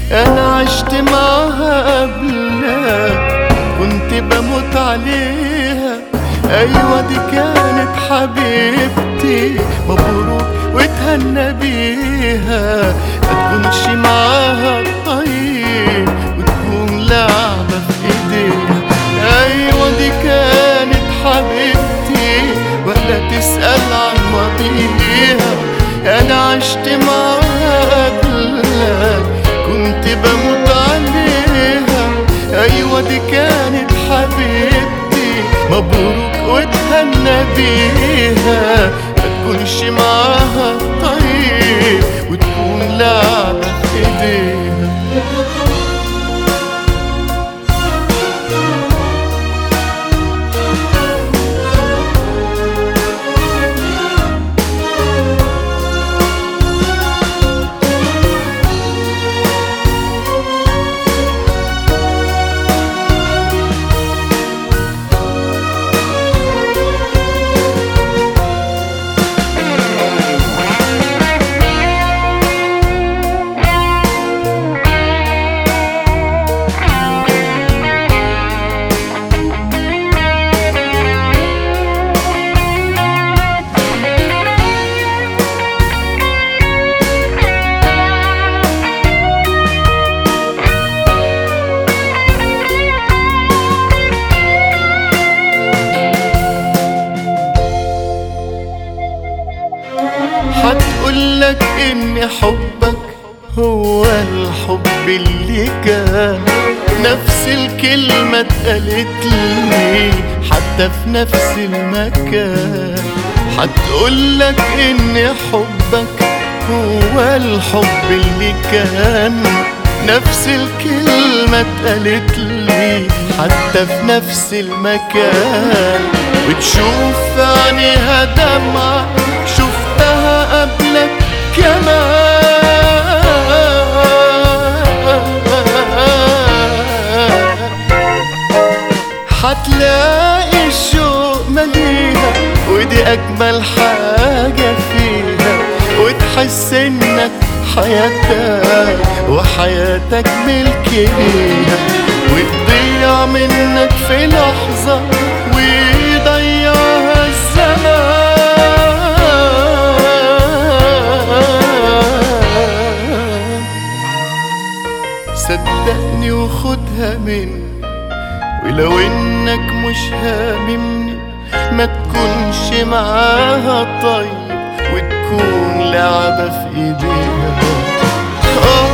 انا عشت معاها قبلك كنت بموت عليها ايوه دي كانت حبيبتي مبروك واتهنى بيها ما تكونش معاها طيب وتكون لعبة في ايديها ايوه دي كانت حبيبتي ولا تسأل عن ماضيها انا عشت معاها قبلك كنت بموت عليها ايوه دي كانت حبيبتي مبروك واتهنى بيها ما تكونش معاها طيب وتكون لعبة في ايديها هتقولك ان حبك هو الحب اللي كان نفس الكلمة اتقالت لي حتى في نفس المكان هتقولك ان حبك هو الحب اللي كان نفس الكلمة اتقالت لي حتى في نفس المكان وتشوف في عينيها دمعة شفتها قبلك كمان هتلاقي الشوق مليها ودي أجمل حاجة فيها وتحس إنك حياتك وحياتك ملك ليها وتضيع منك في لحظة ويضيعها الزمان صدقني وخدها مني ولو انك مش هاممني ما تكونش معاها طيب وتكون لعبة في ايديها آه